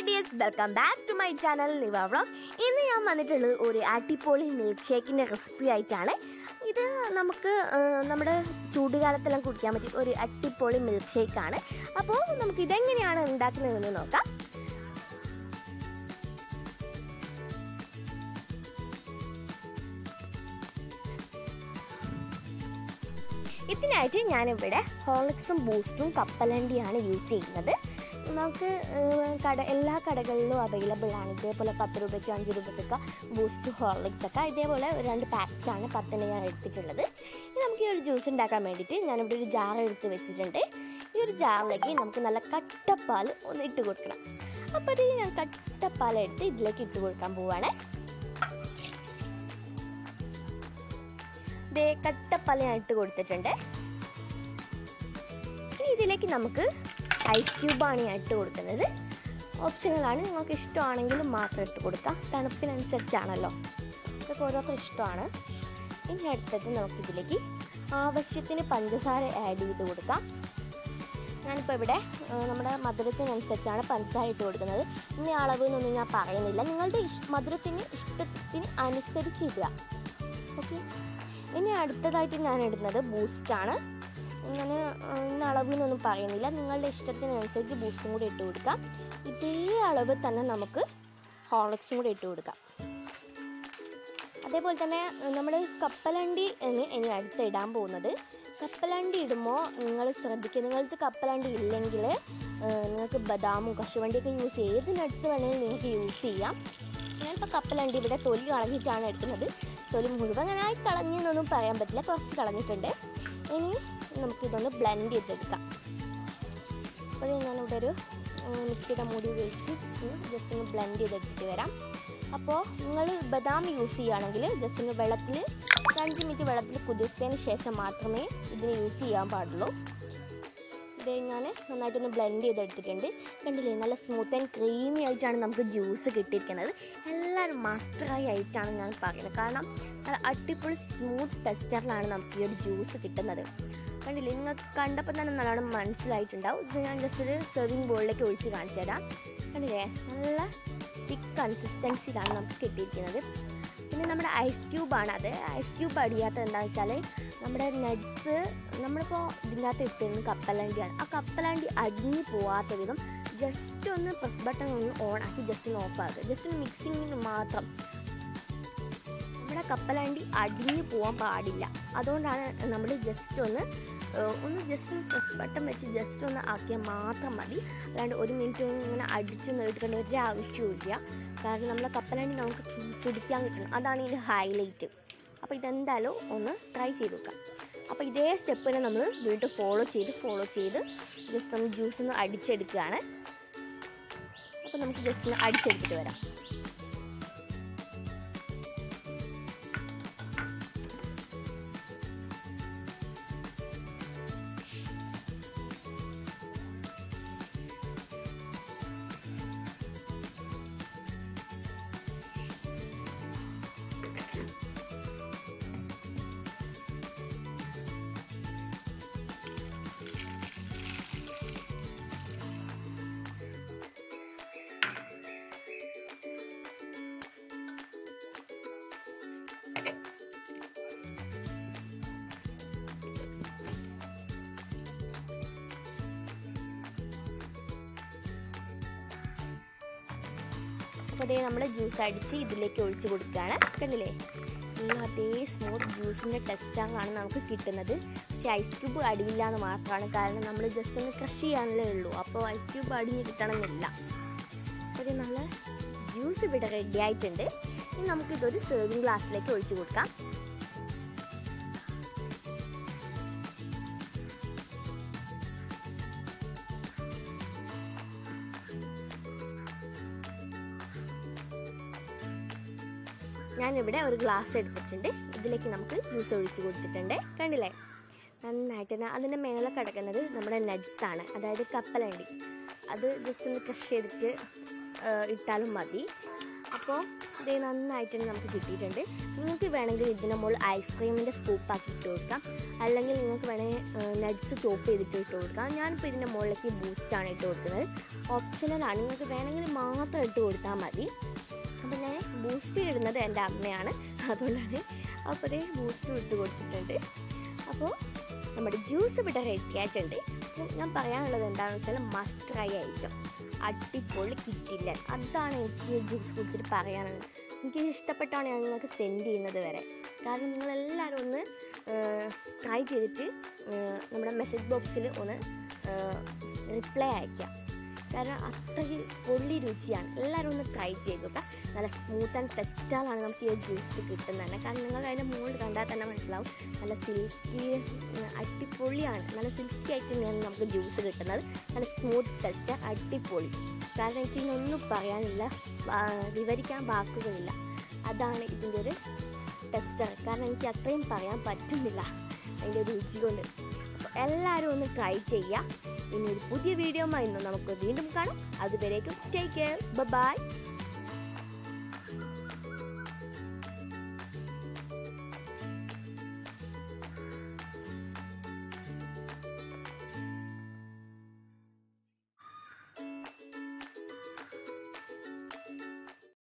dears welcome back to my channel Niva vlog ഇന്ന് ഞാൻ വന്നിട്ടുള്ളത് ഒരു അടിപൊളി മിൽക്ക് ഷേക്കിൻ്റെ റെസിപ്പി ആയിട്ടാണ് ഇത് നമുക്ക് ആ, നമ്മുടെ ചൂടുകാലത്തെല്ലാം കുടിക്കാൻ പറ്റിയ ഒരു അടിപൊളി മിൽക്ക് ഷേക്കാണ് അപ്പോൾ നമുക്ക് ഇതെങ്ങനെയാണ് ഉണ്ടാക്കുന്നതെന്ന് നോക്കാം ഇതിനായിട്ട് ഞാനിവിടെ ഹോർലിക്സും ബൂസ്റ്റും കപ്പലണ്ടിയാണ് യൂസ് ചെയ്യുന്നത് നമുക്ക് ഏഹ്, കട എല്ലാ കടകളിലും അവൈലബിൾ ആണ് ഇതേപോലെ പത്ത് രൂപയ്ക്ക് അഞ്ച് രൂപയ്ക്കൊക്കെ ബൂസ്റ്റ് ഹോർലിക്സ് ഒക്കെ ഇതേപോലെ ഒരു രണ്ട് പാക്കറ്റാണ് പത്തിന് ഞാൻ എടുത്തിട്ടുള്ളത് ഇനി നമുക്ക് ഈ ഒരു ജ്യൂസ് ഉണ്ടാക്കാൻ വേണ്ടിയിട്ട് ഞാനിവിടെ ഒരു ജാർ എടുത്ത് വെച്ചിട്ടുണ്ട് ഈ ഒരു ജാറിലേക്ക് നമുക്ക് നല്ല കട്ടപ്പാൽ ഒന്ന് ഇട്ട് കൊടുക്കണം അപ്പോൾ ഇത് ഞാൻ കട്ടപ്പാൽ എടുത്ത് ഇതിലേക്ക് ഇട്ട് കൊടുക്കാൻ പോവാണ് ദേ കട്ടപ്പാൽ ഞാൻ ഇട്ട് കൊടുത്തിട്ടുണ്ട് ഇനി ഇതിലേക്ക് നമുക്ക് ഐസ് ക്യൂബാണ് ഞാൻ ഇട്ട് കൊടുക്കുന്നത് ഓപ്ഷണലാണ് നിങ്ങൾക്ക് ഇഷ്ടമാണെങ്കിൽ മാത്രം ഇട്ട് കൊടുക്കാം തണുപ്പിനനുസരിച്ചാണല്ലോ ഇതൊക്കെ ഓരോരുത്തർ ഇഷ്ടമാണ് ഇനി അടുത്തത് നമുക്കിതിലേക്ക് ആവശ്യത്തിന് പഞ്ചസാര ആഡ് ചെയ്ത് കൊടുക്കാം ഞാനിപ്പോൾ ഇവിടെ ആ, നമ്മുടെ മധുരത്തിനനുസരിച്ചാണ് പഞ്ചസാര ഇട്ട് കൊടുക്കുന്നത് ഇനി അളവ് എന്നൊന്നും ഞാൻ പറയുന്നില്ല നിങ്ങളുടെ ഇഷ്- മധുരത്തിന് ഇഷ്ടത്തിന് അനുസരിച്ച് ഇടുക ഓക്കെ ഇനി അടുത്തതായിട്ട് ഞാൻ ഇടുന്നത് ബൂസ്റ്റാണ് ഞാൻ ഇന്ന അളവിനൊന്നും പറയുന്നില്ല നിങ്ങളുടെ ഇഷ്ടത്തിനനുസരിച്ച് ബൂസ്റ്റും കൂടി ഇട്ട് കൊടുക്കാം ഇതേ അളവ് തന്നെ നമുക്ക് ഹോർലിക്സും കൂടി ഇട്ട് കൊടുക്കാം അതേപോലെ തന്നെ നമ്മൾ കപ്പലണ്ടി എന്ന് ഇനി അടുത്ത് ഇടാൻ പോകുന്നത് കപ്പലണ്ടി ഇടുമ്പോൾ നിങ്ങൾ ശ്രദ്ധിക്കുക നിങ്ങൾക്ക് കപ്പലണ്ടി ഇല്ലെങ്കിൽ നിങ്ങൾക്ക് ബദാമും കശുവണ്ടിയൊക്കെ യൂസ് ചെയ്യും ഏത് നട്ട്സ് വേണമെങ്കിലും നിങ്ങൾക്ക് യൂസ് ചെയ്യാം ഞാനിപ്പോൾ കപ്പലണ്ടി ഇവിടെ തൊലി കളഞ്ഞിട്ടാണ് എടുക്കുന്നത് തൊലി മുഴുവനായി കളഞ്ഞെന്നൊന്നും പറയാൻ പറ്റില്ല കുറച്ച് കളഞ്ഞിട്ടുണ്ട് ഇനി നമുക്കിതൊന്ന് ബ്ലെൻഡ് ചെയ്തെടുക്കാം അപ്പോൾ ഞാനിവിടെ ഒരു ഉം, മിക്സിയുടെ മൂടി ഉപയോഗിച്ച് ജസ്റ്റ് ഒന്ന് ബ്ലെൻഡ് ചെയ്തെടുത്തിട്ട് വരാം അപ്പോൾ നിങ്ങൾ ബദാം യൂസ് ചെയ്യുകയാണെങ്കിൽ ജസ്റ്റ് ഒന്ന് വെള്ളത്തിൽ ഒരു അഞ്ച് മിനിറ്റ് വെള്ളത്തിൽ കുതിർത്തതിന് ശേഷം മാത്രമേ ഇതിന് യൂസ് ചെയ്യാൻ പാടുള്ളൂ ഇത് ഞാൻ നന്നായിട്ടൊന്ന് ബ്ലെൻഡ് ചെയ്തെടുത്തിട്ടുണ്ട് കണ്ടില്ലേ നല്ല സ്മൂത്ത് ആൻഡ് ക്രീമി ആയിട്ടാണ് നമുക്ക് ജ്യൂസ് കിട്ടിയിരിക്കുന്നത് എല്ലാവരും മാസ്റ്ററായി ആയിട്ടാണ് ഞാൻ പറയുന്നത് കാരണം നല്ല അടിപൊളി സ്മൂത്ത് ടെക്സ്ചറിലാണ് നമുക്ക് ഈ ഒരു ജ്യൂസ് കിട്ടുന്നത് കണ്ടില്ലേ നിങ്ങൾക്ക് കണ്ടപ്പോൾ തന്നെ നല്ലോണം മനസ്സിലായിട്ടുണ്ടാവും ഇത് ഞാൻ ജസ്റ്റ് ഒരു സെർവിങ് ബോളിലേക്ക് ഒഴിച്ച് കാണിച്ചു തരാം കണ്ടില്ലേ നല്ല തിക്ക് കൺസിസ്റ്റൻസിയിലാണ് നമുക്ക് കിട്ടിയിരിക്കുന്നത് പിന്നെ നമ്മുടെ ഐസ് ക്യൂബാണ് അത് ഐസ് ക്യൂബ് അടിയാത്തത് എന്താണെന്ന് വെച്ചാൽ നമ്മുടെ നട്ട്സ് നമ്മളിപ്പോൾ ഇതിനകത്ത് ഇട്ടിരുന്ന കപ്പലണ്ടിയാണ് ആ കപ്പലണ്ടി അടിഞ്ഞു പോവാത്ത വിധം ജസ്റ്റ് ഒന്ന് പ്രസ് ബട്ടൺ ഒന്ന് ഓൺ ആക്കി ജസ്റ്റ് ഒന്ന് ഓഫ് ആക്കുക ജസ്റ്റ് ഒന്ന് മിക്സിങ്ങിന് മാത്രം നമ്മുടെ കപ്പലണ്ടി അടിഞ്ഞു പോകാൻ പാടില്ല അതുകൊണ്ടാണ് നമ്മൾ ജസ്റ്റ് ഒന്ന് ഏഹ്, ഒന്ന് ജസ്റ്റ് ഒന്ന് പ്രസ് ബട്ടൺ വെച്ച് ജസ്റ്റ് ഒന്ന് ആക്കിയാൽ മാത്രം മതി അല്ലാണ്ട് ഒരു മിനിറ്റ് ഇങ്ങനെ അടിച്ചു നേടിക്കേണ്ട ഒരു ആവശ്യമില്ല കാരണം നമ്മളെ കപ്പലണ്ടി നമുക്ക് ചു- ചുടിക്കാൻ കിട്ടണം അതാണ് ഇതിൻ്റെ ഹൈലൈറ്റ് അപ്പോൾ ഇതെന്തായാലും ഒന്ന് ട്രൈ ചെയ്ത് നോക്കാം അപ്പോൾ ഇതേ സ്റ്റെപ്പ് തന്നെ നമ്മൾ വീണ്ടും ഫോളോ ചെയ്ത് ഫോളോ ചെയ്ത് ജസ്റ്റ് ഒന്ന് ജ്യൂസ് ഒന്ന് അടിച്ചെടുക്കുകയാണ് അപ്പോൾ നമുക്ക് ജസ്റ്റ് ഒന്ന് അടിച്ചെടുത്തിട്ട് വരാം അപ്പോൾ അതേ നമ്മൾ ജ്യൂസ് അടിച്ച് ഇതിലേക്ക് ഒഴിച്ച് കൊടുക്കുകയാണ് കണ്ടില്ലേ നല്ല അതേ സ്മൂത്ത് ജ്യൂസിൻ്റെ ടെക്സ്റ്റാണ് നമുക്ക് കിട്ടുന്നത് പക്ഷേ ഐസ് ക്യൂബ് അടിയില്ല എന്ന് മാത്രമാണ് കാരണം നമ്മൾ ജസ്റ്റ് ഒന്ന് ക്രഷ് ചെയ്യാനല്ലേ ഉള്ളൂ അപ്പോൾ ഐസ് ക്യൂബ് അടിഞ്ഞ് കിട്ടണമെന്നില്ല അപ്പോൾ ഇത് നല്ല ജ്യൂസ് ഇവിടെ റെഡി ആയിട്ടുണ്ട് ഇനി നമുക്കിതൊരു സെർവിങ് ഗ്ലാസ്സിലേക്ക് ഒഴിച്ച് കൊടുക്കാം ഞാനിവിടെ ഒരു ഗ്ലാസ് എടുത്തിട്ടുണ്ട് ഇതിലേക്ക് നമുക്ക് ജ്യൂസ് ഒഴിച്ച് കൊടുത്തിട്ടുണ്ട് കണ്ടില്ലേ നന്നായിട്ട് തന്നെ അതിൻ്റെ മേലെ കിടക്കുന്നത് നമ്മുടെ nuts ആണ് അതായത് കപ്പലണ്ടി അത് ജസ്റ്റ് ഒന്ന് ക്രഷ് ചെയ്തിട്ട് ആ, ഇട്ടാലും മതി അപ്പോൾ ഇത് നന്നായിട്ട് നമുക്ക് കിട്ടിയിട്ടുണ്ട് നിങ്ങൾക്ക് വേണമെങ്കിൽ ഇതിൻ്റെ മുകളിൽ ഐസ്ക്രീമിൻ്റെ സ്കൂപ്പാക്കി ഇട്ട് കൊടുക്കാം അല്ലെങ്കിൽ നിങ്ങൾക്ക് വേണമെങ്കിൽ നട്ട്സ് ചോപ്പ് ചെയ്തിട്ട് ഇട്ട് കൊടുക്കാം ഞാനിപ്പോൾ ഇതിൻ്റെ മുകളിലേക്ക് ബൂസ്റ്റാണ് ഇട്ട് കൊടുക്കുന്നത് ഓപ്ഷണലാണ് നിങ്ങൾക്ക് വേണമെങ്കിൽ മാത്രം ഇട്ട് കൊടുത്താൽ മതി അപ്പോൾ ഞാൻ ബൂസ്റ്റ് ഇടുന്നത് എൻ്റെ അമ്മയാണ് അതുകൊണ്ടാണ് അപ്പോൾ അതേ ബൂസ്റ്റ് ഇട്ട് കൊടുത്തിട്ടുണ്ട് അപ്പോൾ നമ്മുടെ ജ്യൂസ് ഇവിടെ റെഡി ആയിട്ടുണ്ട് അപ്പോൾ ഞാൻ പറയാനുള്ളത് എന്താണെന്ന് വെച്ചാൽ മസ്റ്റ് ട്രൈ ഐറ്റം അടിപൊളി കിട്ടില്ല അതാണ് എനിക്ക് ജ്യൂസ് കുടിച്ചിട്ട് പറയാനുള്ളത് എനിക്ക് ഇഷ്ടപ്പെട്ടാണ് ഞാൻ നിങ്ങൾക്ക് സെൻഡ് ചെയ്യുന്നത് വരെ കാരണം നിങ്ങളെല്ലാവരും ഒന്ന് ട്രൈ ചെയ്തിട്ട് ഏഹ്, നമ്മുടെ മെസ്സേജ് ബോക്സിൽ ഒന്ന് റിപ്ലൈ അയക്കാം കാരണം അത്രയ്ക്ക് പൊള്ളി രുചിയാണ് എല്ലാവരും ഒന്ന് ട്രൈ ചെയ്ത് നോക്കാം നല്ല സ്മൂത്ത് ആൻഡ് ടെസ്റ്റാലാണ് നമുക്ക് ഈ ജ്യൂസ് കിട്ടുന്നത് തന്നെ കാരണം നിങ്ങൾക്ക് അതിൻ്റെ മുകളിൽ കണ്ടാൽ തന്നെ മനസ്സിലാവും നല്ല സിൽക്കി അടിപൊളിയാണ് നല്ല സിൽക്കി ആയിട്ട് തന്നെയാണ് നമുക്ക് ജ്യൂസ് കിട്ടുന്നത് നല്ല സ്മൂത്ത് ടെസ്റ്റ് അടിപൊളി കാരണം എനിക്ക് ഇതിനൊന്നും പറയാനില്ല വാ- വിവരിക്കാൻ വാക്കുകളില്ല അതാണ് ഇതിൻ്റെ ഒരു ടെസ്റ്റ് കാരണം എനിക്ക് അത്രയും പറയാൻ പറ്റുന്നില്ല അതിൻ്റെ രുചി കൊണ്ട് അപ്പോൾ എല്ലാവരും ഒന്ന് ട്രൈ ചെയ്യുക ഇനി ഒരു പുതിയ വീഡിയോ ഇന്ന് നമുക്ക് വീണ്ടും കാണാം അതുവരേക്കും ടേക്ക് കെയർ ബൈ